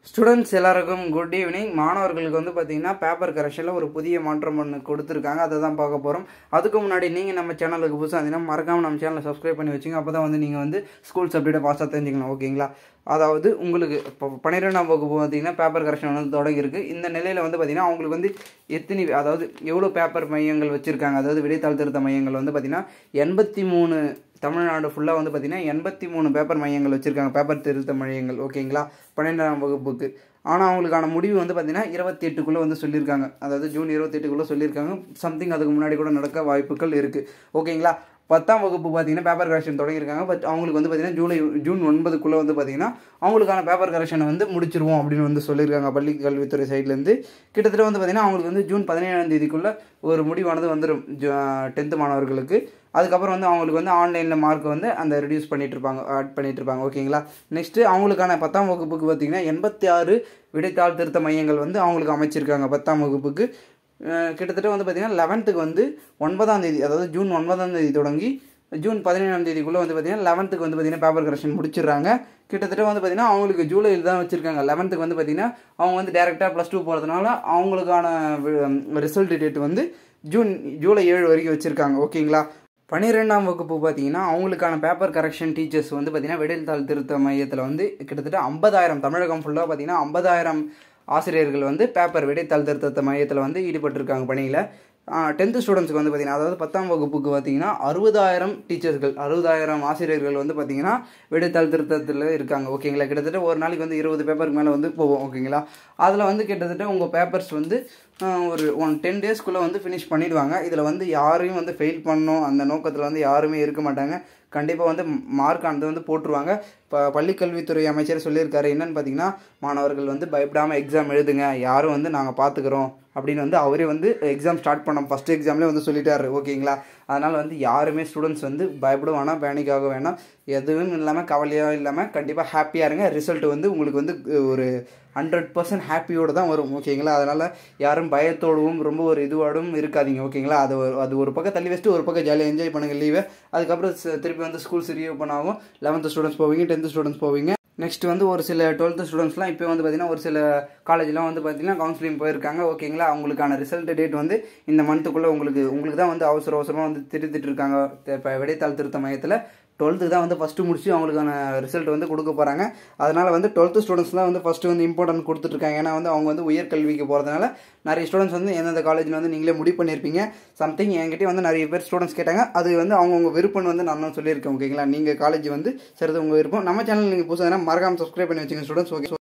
students எல்லாருக்கும் good evening மாணவர்களுக்கு வந்து பார்த்தீங்கன்னா பேப்பர் கரெக்ஷனில் ஒரு புதிய மாற்றம் ஒன்று கொடுத்துருக்காங்க அதை தான் பார்க்க போகிறோம் அதுக்கு முன்னாடி நீங்கள் நம்ம சேனலுக்கு புதுசாக இருந்தீங்கன்னா மறக்காமல் நம்ம சேனலை சப்ஸ்கிரைப் பண்ணி வச்சுங்க அப்போ தான் வந்து நீங்கள் வந்து ஸ்கூல் சப்ஜெக்டை ஃபாஸ்ட்டாக தெரிஞ்சுக்கலாம் ஓகேங்களா அதாவது உங்களுக்கு இப்போ பன்னிரெண்டாம் வகுப்பு பார்த்தீங்கன்னா பேப்பர் கரெக்ஷன் வந்து தொடங்கியிருக்கு இந்த நிலையில் வந்து பார்த்தீங்கன்னா அவங்களுக்கு வந்து எத்தனை அதாவது எவ்வளோ பேப்பர் மையங்கள் வச்சுருக்காங்க அதாவது விடைத்தாள் திருத்த மையங்கள் வந்து பார்த்தீங்கன்னா எண்பத்தி மூணு தமிழ்நாடு ஃபுல்லாக வந்து பார்த்தீங்கன்னா எண்பத்தி மூணு பேப்பர் மையங்கள் வச்சுருக்காங்க பேப்பர் திருத்த மையங்கள் ஓகேங்களா பன்னெண்டாம் வகுப்புக்கு ஆனால் அவங்களுக்கான முடிவு வந்து பார்த்தீங்கன்னா இருபத்தி எட்டுக்குள்ளே வந்து சொல்லியிருக்காங்க அதாவது ஜூன் இருபத்தெட்டுக்குள்ளே சொல்லியிருக்காங்க சம்திங் அதுக்கு முன்னாடி கூட நடக்க வாய்ப்புகள் இருக்குது ஓகேங்களா பத்தாம் வகுப்பு பார்த்தீங்கன்னா பேப்பர் கரெக்ஷன் தொடங்கியிருக்காங்க பட் அவங்களுக்கு வந்து பார்த்தீங்கன்னா ஜூலை ஜூன் ஒன்பதுக்குள்ளே வந்து பார்த்தீங்கன்னா அவங்களுக்கான பேப்பர் கரெக்ஷனை வந்து முடிச்சிருவோம் அப்படின்னு வந்து சொல்லியிருக்காங்க பள்ளி கல்வித்துறை சைட்லேருந்து கிட்டத்தட்ட வந்து பார்த்தீங்கன்னா அவங்களுக்கு வந்து ஜூன் பதினேழாம் தேதிக்குள்ளே ஒரு முடிவானது வந்துடும் டென்த்து மாணவர்களுக்கு அதுக்கப்புறம் வந்து அவங்களுக்கு வந்து ஆன்லைனில் மார்க் வந்து அந்த ரெடியூஸ் பண்ணிட்டு இருப்பாங்க ஆட் பண்ணிட்டு இருப்பாங்க ஓகேங்களா நெக்ஸ்ட்டு அவங்களுக்கான பத்தாம் வகுப்புக்கு பார்த்தீங்கன்னா எண்பத்தி ஆறு விடைத்தாள் திருத்த மையங்கள் வந்து அவங்களுக்கு அமைச்சிருக்காங்க பத்தாம் வகுப்புக்கு கிட்டத்தட்ட வந்து பார்த்திங்கன்னா லெவன்த்துக்கு வந்து ஒன்பதாம் தேதி அதாவது ஜூன் ஒன்பதாம் தேதி தொடங்கி ஜூன் பதினேழாம் தேதிக்குள்ளே வந்து பார்த்திங்கன்னா லெவன்த்துக்கு வந்து பார்த்திங்கன்னா பேப்பர் கரெக்ஷன் முடிச்சிடுறாங்க கிட்டத்தட்ட வந்து பார்த்திங்கன்னா அவங்களுக்கு ஜூலையில் தான் வச்சுருக்காங்க லெவன்த்துக்கு வந்து பார்த்திங்கன்னா அவங்க வந்து டேரெக்டாக ப்ளஸ் டூ போகிறதுனால அவங்களுக்கான ரிசல்ட் டேட் வந்து ஜூன் ஜூலை ஏழு வரைக்கும் வச்சுருக்காங்க ஓகேங்களா பன்னிரெண்டாம் வகுப்பு பார்த்தீங்கன்னா அவங்களுக்கான பேப்பர் கரெக்ஷன் டீச்சர்ஸ் வந்து பார்த்தீங்கன்னா விடைத்தாள் திருத்த மையத்தில் வந்து கிட்டத்தட்ட ஐம்பதாயிரம் தமிழகம் ஃபுல்லாக பார்த்தீங்கன்னா ஐம்பதாயிரம் ஆசிரியர்கள் வந்து பேப்பர் விடைத்தாள் திருத்த மையத்தில் வந்து ஈடுபட்டிருக்காங்க பணியில் டென்த்து ஸ்டூடெண்ட்ஸ்க்கு வந்து பார்த்திங்கன்னா அதாவது பத்தாம் வகுப்புக்கு பார்த்தீங்கன்னா அறுபதாயிரம் டீச்சர்ஸ்கள் அறுபதாயிரம் ஆசிரியர்கள் வந்து பார்த்திங்கன்னா விடைத்தாள் திருத்தத்தில் இருக்காங்க ஓகேங்களா கிட்டத்தட்ட ஒரு நாளைக்கு வந்து இருபது பேப்பருக்கு மேலே வந்து போவோம் ஓகேங்களா அதில் வந்து கிட்டத்தட்ட உங்கள் பேப்பர்ஸ் வந்து ஒரு ஒன் டென் டேஸ்க்குள்ளே வந்து ஃபினிஷ் பண்ணிடுவாங்க இதில் வந்து யாரையும் வந்து ஃபெயில் பண்ணணும் அந்த நோக்கத்தில் வந்து யாருமே இருக்க மாட்டாங்க கண்டிப்பாக வந்து மார்க் ஆனது வந்து போட்டுருவாங்க இப்போ பள்ளிக்கல்வித்துறை அமைச்சர் சொல்லியிருக்காரு என்னன்னு பார்த்தீங்கன்னா மாணவர்கள் வந்து பயப்படாமல் எக்ஸாம் எழுதுங்க யாரும் வந்து நாங்கள் பார்த்துக்குறோம் அப்படின்னு வந்து அவரே வந்து எக்ஸாம் ஸ்டார்ட் பண்ணோம் ஃபஸ்ட் எக்ஸாம்லேயே வந்து சொல்லிட்டாரு ஓகேங்களா அதனால் வந்து யாருமே ஸ்டூடெண்ட்ஸ் வந்து பயப்பட வேணாம் பேனிக் ஆக வேணாம் எதுவும் இல்லாமல் கவலையாக இல்லாமல் கண்டிப்பாக ஹாப்பியாக இருங்க ரிசல்ட் வந்து உங்களுக்கு வந்து ஒரு ஹண்ட்ரட் பர்சன்ட் ஹாப்பியோடு தான் வரும் ஓகேங்களா அதனால் யாரும் பயத்தோடவும் ரொம்ப ஒரு இதுவோடும் இருக்காதீங்க ஓகேங்களா அது ஒரு அது ஒரு பக்கம் தள்ளி வச்சுட்டு ஒரு பக்கம் ஜாலியாக என்ஜாய் பண்ணுங்கள் லீவை அதுக்கப்புறம் திருப்பி வந்து ஸ்கூல்ஸ் ரீஓப்பன் ஆகும் லெவன்த்து ஸ்டூடெண்ட்ஸ் போவீங்க டென்த்து ஸ்டூடெண்ட்ஸ் போவீங்க நெக்ஸ்ட் வந்து ஒரு சில டுவெல்த்து ஸ்டூடெண்ட்ஸ்லாம் இப்போ வந்து பார்த்திங்கன்னா ஒரு சில காலேஜ்லாம் வந்து பார்த்திங்கன்னா கவுன்சிலிங் போயிருக்காங்க ஓகேங்களா அவங்களுக்கான ரிசல்ட் டேட் வந்து இந்த மந்த்துக்குள்ளே உங்களுக்கு உங்களுக்கு தான் வந்து அவசர அவசரமாக வந்து திருத்திட்டு இருக்காங்க இப்போ விடைத்தாள் திருத்த மையத்தில் டுவெல்த்து தான் வந்து ஃபஸ்ட்டு முடிச்சு அவங்களுக்கான ரிசல்ட் வந்து கொடுக்க போகிறாங்க அதனால் வந்து டுவெல்த்து ஸ்டூடெண்ட்ஸ் தான் வந்து ஃபஸ்ட்டு வந்து இம்பார்ட்டன்ட் கொடுத்துட்ருக்காங்க ஏன்னா வந்து அவங்க வந்து உயர்கல்விக்கு போகிறதுனால நிறைய ஸ்டூடெண்ட்ஸ் வந்து எந்தெந்த காலேஜில் வந்து நீங்களே முடிவு பண்ணியிருப்பீங்க சம்திங் என்கிட்ட வந்து நிறைய பேர் ஸ்டூடெண்ட்ஸ் கேட்டாங்க அது வந்து அவங்கவுங்க விருப்பம் வந்து நான் சொல்லியிருக்கேன் ஓகேங்களா நீங்கள் காலேஜ் வந்து சரி உங்கள் விருப்பம் நம்ம சேனல் நீங்கள் புதுசாக மறக்காமல் சப்ஸ்கிரைப் பண்ணி வச்சுங்க ஸ்டூடெண்ட்ஸ் ஓகே